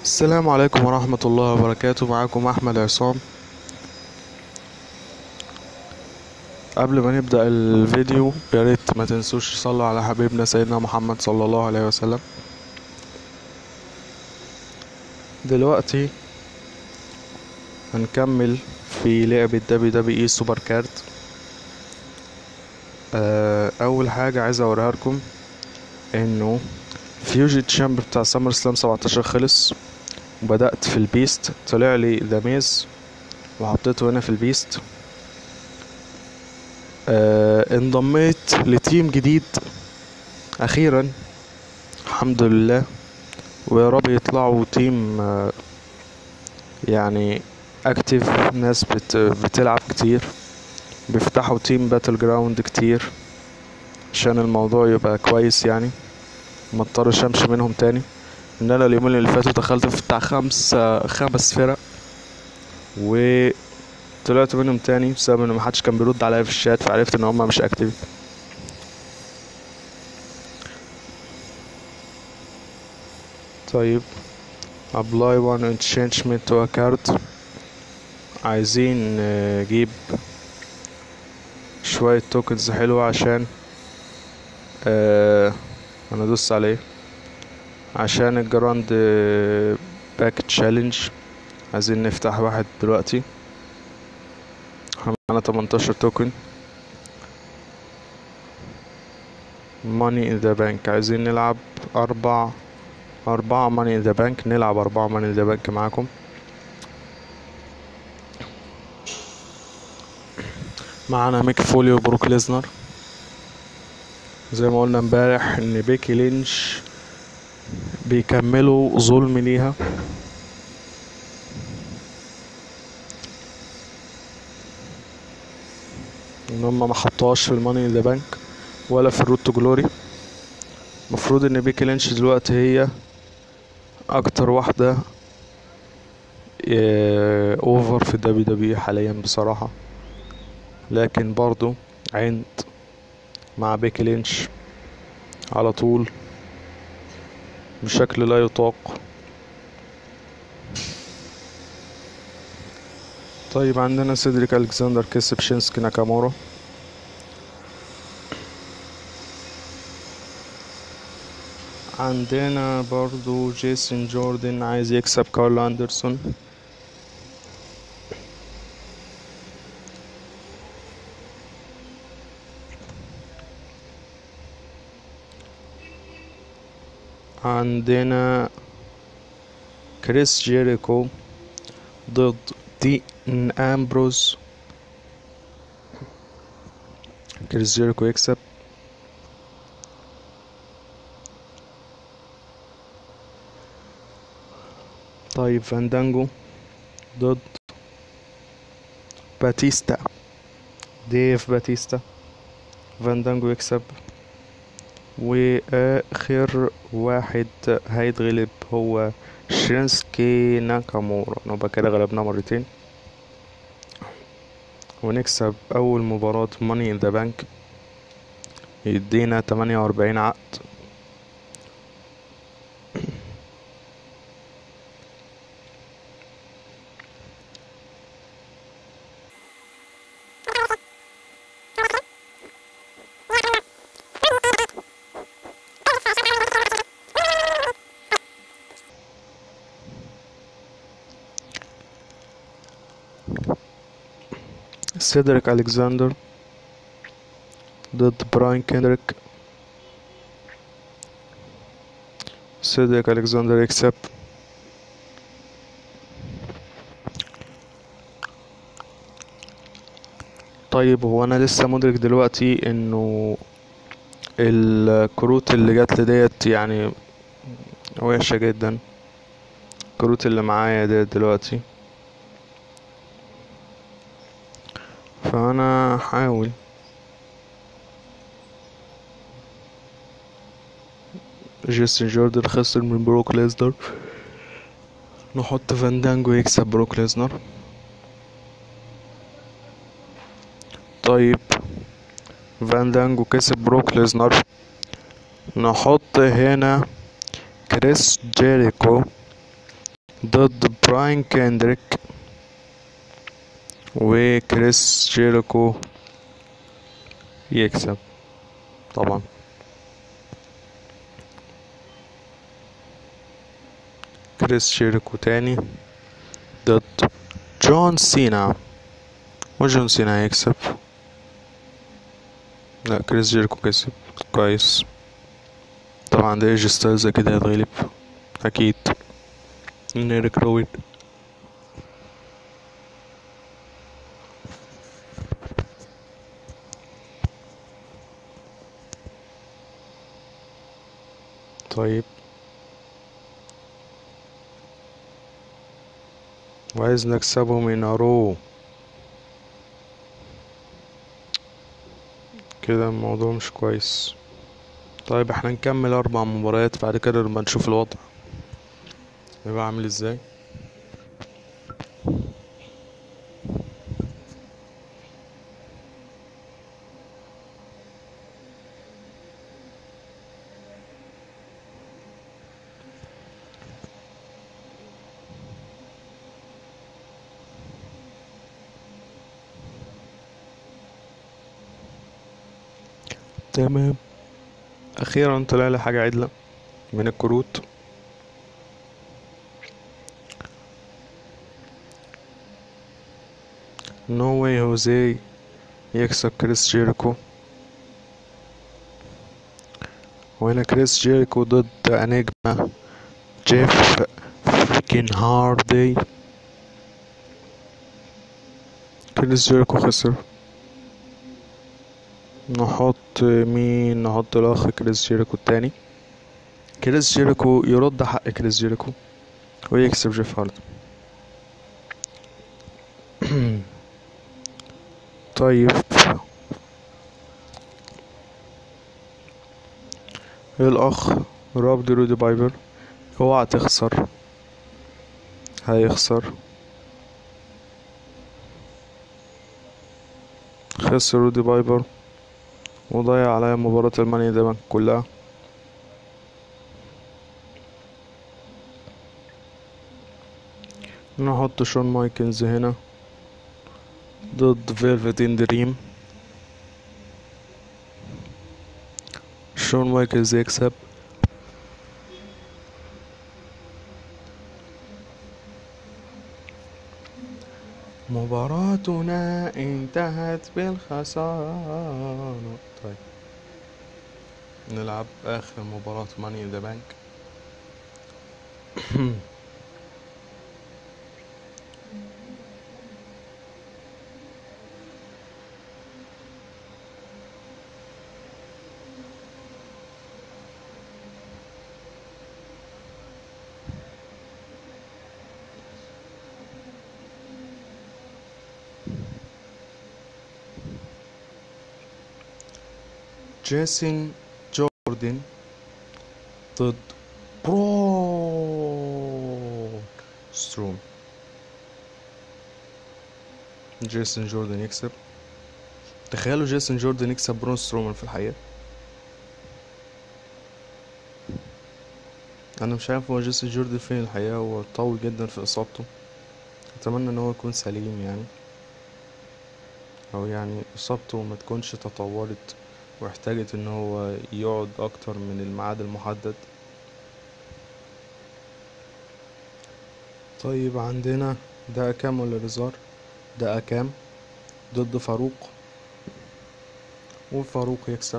السلام عليكم ورحمة الله وبركاته معاكم أحمد عصام قبل ما نبدأ الفيديو يا ريت ما تنسوش تصلوا على حبيبنا سيدنا محمد صلى الله عليه وسلم دلوقتي هنكمل في لعبة دبي دبي اي سوبر كارت آه، أول حاجة عايز أوريها لكم إنه فيوجن تشامبر بتاع سمر سلام 17 خلص وبدأت في البيست طلع لي ذا ميز وحطيته هنا في البيست آه انضميت لتيم جديد أخيرا الحمد لله ويا رب يطلعوا تيم آه يعني اكتف ناس بت بتلعب كتير بيفتحوا تيم باتل جراوند كتير عشان الموضوع يبقى كويس يعني ما اضطرش امشي منهم تاني ان انا اليومين اللي فاتوا دخلت في بتاع خمس خمس فرق وطلعت منهم تاني بسبب ان محدش كان بيرد عليا في الشات فعرفت ان هما مش اكتف طيب apply one enchantment to a card عايزين نجيب شوية توكنز حلوة عشان آه انا دوست عليه عشان الجراند باك تشالنج عايزين نفتح واحد دلوقتي معانا 18 توكن ماني ان ذا بانك عايزين نلعب اربع اربعة ماني ان ذا بانك نلعب اربعة ماني ان ذا بانك معاكم معانا ميك فولي وبروك ليزنر زي ما قلنا امبارح ان بيكي لينش بيكملوا ظلم ليها ان هم ما حطوهاش في الماني ان ذا بانك ولا في الروت تو جلوري المفروض ان بيكي لينش دلوقتي هي اكتر واحدة اوفر في دبليو دبليو حاليا بصراحة لكن برضو عند مع بيكي لينش على طول بشكل لا يطاق طيب عندنا سيدريك الكسندر كسب شينسكي ناكامورا عندنا برضو جيسون جوردن عايز يكسب كارل اندرسون عندنا كريس جيريكو ضد دين امبروز كريس جيريكو يكسب طيب فاندانجو ضد باتيستا ديف باتيستا فاندانجو يكسب واخر واحد هيتغلب هو شينسكي ناكامورا نبقى كده غلبناه مرتين ونكسب اول مباراة ماني ان ذا بانك يدينا تمانية واربعين عقد سيدريك الكسندر ضد براين كينريك سيدريك الكسندر يكسب طيب هو انا لسه مدرك دلوقتي انه الكروت اللي جات لي ديت يعني وحشة جدا الكروت اللي معايا ديت دلوقتي فانا هحاول جيسون جوردن خسر من بروك ليزنر نحط فاندانجو يكسب بروك ليزنر طيب فاندانجو كسب بروك ليزنر نحط هنا كريس جيريكو ضد براين كاندريك وكريس جيريكو يكسب طبعا كريس جيريكو تاني ضد جون سينا وجون سينا هيكسب لا كريس جيريكو كسب كويس طبعا ده ايج ستايلز اكيد هيتغلب اكيد من ايريك روين طيب وعايز نكسبهم من ارو كده الموضوع مش كويس طيب احنا نكمل اربع مباريات بعد كده نبقى نشوف الوضع يبقى عامل ازاي تمام اخيرا طلع لي حاجه عدله من الكروت نو واي هوزي يكسب كريس جيريكو وهنا كريس جيريكو ضد انجما جيف فريكين هاردي كريس جيريكو خسر نحط مين نحط الاخ كريس جيريكو التاني كريس جيريكو يرد حق كريس جيريكو ويكسب جيف هاردي طيب الاخ راب رودي بايبر اوعى تخسر هيخسر خسر رودي بايبر وضيع عليا مباراة المانيا دايما كلها نحط شون مايكلز هنا ضد فيلفتين دريم شون مايكلز يكسب مباراتنا انتهت بالخسارة طيب نلعب آخر مباراة ماني ذا بانك جيسون جوردن ضد برون ستروم جيسون جوردن يكسب تخيلوا جيسون جوردن يكسب برون سترومان في الحقيقة انا مش عارف هو جيسون جوردن فين الحقيقة هو قوي جدا في اصابته اتمنى ان هو يكون سليم يعني او يعني اصابته ما تكونش تطورت واحتاجت ان هو يقعد اكتر من الميعاد المحدد طيب عندنا ده اكام ولا ريزار ده اكام ضد فاروق وفاروق يكسب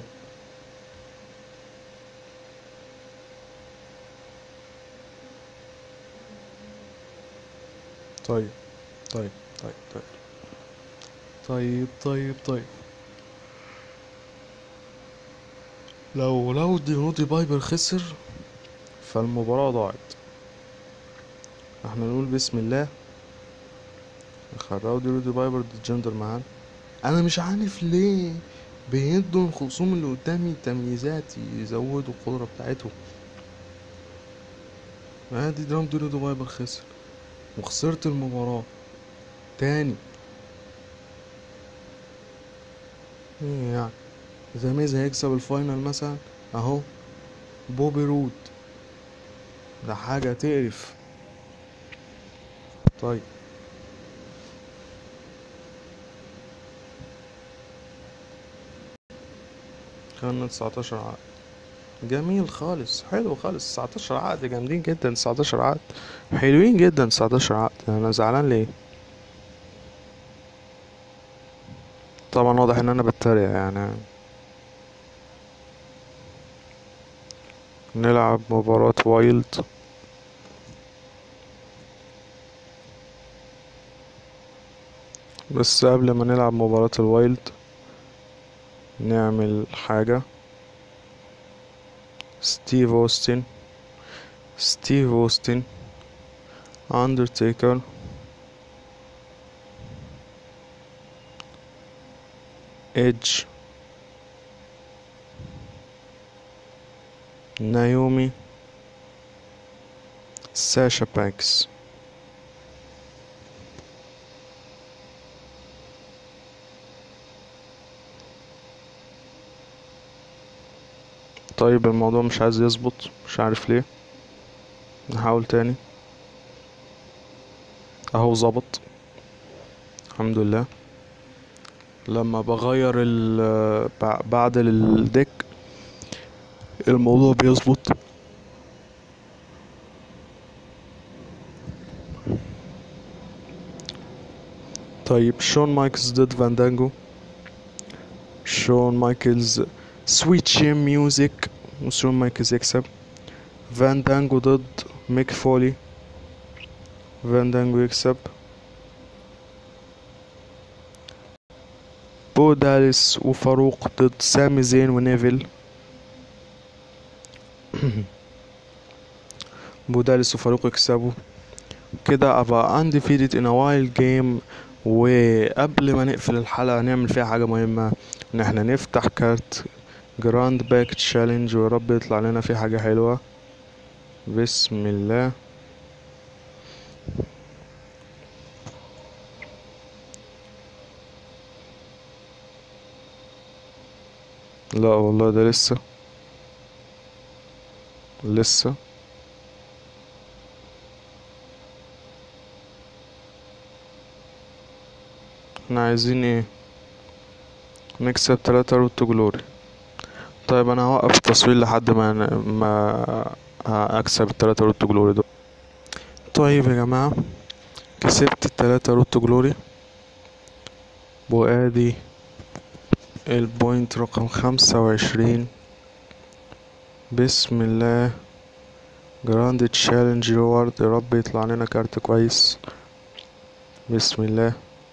طيب طيب طيب طيب طيب طيب طيب لو لو دي رودي بايبر خسر فالمباراة ضاعت احنا نقول بسم الله خراودي رودي بايبر ضد جندر معانا انا مش عارف ليه بيدوا الخصوم اللي قدامي تمييزات يزودوا القدرة بتاعتهم ادي درام دي رودي بايبر خسر وخسرت المباراة تاني ايه يعني ذا ميز هيكسب الفاينل مثلا اهو بوبي رود ده حاجة تقرف طيب كان 19 عقد جميل خالص حلو خالص 19 عقد جامدين جدا 19 عقد حلوين جدا 19 عقد انا زعلان ليه طبعا واضح ان انا بتريق يعني نلعب مباراة وايلد بس قبل ما نلعب مباراة الوايلد نعمل حاجة ستيف اوستن ستيف اوستن اندرتيكر ايدج نايومي ساشا بانكس طيب الموضوع مش عايز يظبط مش عارف ليه نحاول تاني اهو ظبط الحمد لله لما بغير ال بعد الديك الموضوع بيظبط طيب شون مايكلز ضد فاندانجو شون مايكلز سويت شيم ميوزك وشون مايكلز يكسب فاندانجو ضد ميك فولي فاندانجو يكسب بو داليس وفاروق ضد سامي زين ونيفل بو داليس وفاروق يكسبوا كده ابقى undefeated in a wild game وقبل ما نقفل الحلقة هنعمل فيها حاجة مهمة ان احنا نفتح كارت جراند باك تشالنج ويا رب يطلع لنا فيه حاجة حلوة بسم الله لا والله ده لسه لسه احنا عايزين ايه نكسب تلاتة روت جلوري طيب انا هوقف التصوير لحد ما ما اكسب التلاتة روت جلوري دول طيب يا جماعة كسبت التلاتة روت جلوري وادي البوينت رقم خمسة وعشرين بسم الله جراند تشالنج ريورد يا رب يطلع لنا كارت كويس بسم الله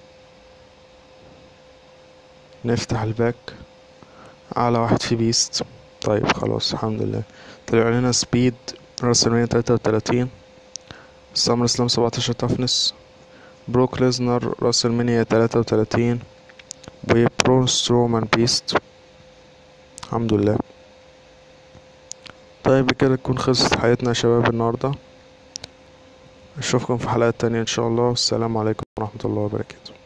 نفتح الباك اعلى واحد في بيست طيب خلاص الحمد لله طلع لنا سبيد راسلمانيا تلاتة وتلاتين سامر اسلام سبعتاشر تافنس بروك ليزنر راسلمانيا تلاتة وتلاتين وبرون سترومان بيست الحمد لله طيب كده تكون خلصت حياتنا يا شباب النهاردة اشوفكم في حلقات تانية ان شاء الله والسلام عليكم ورحمة الله وبركاته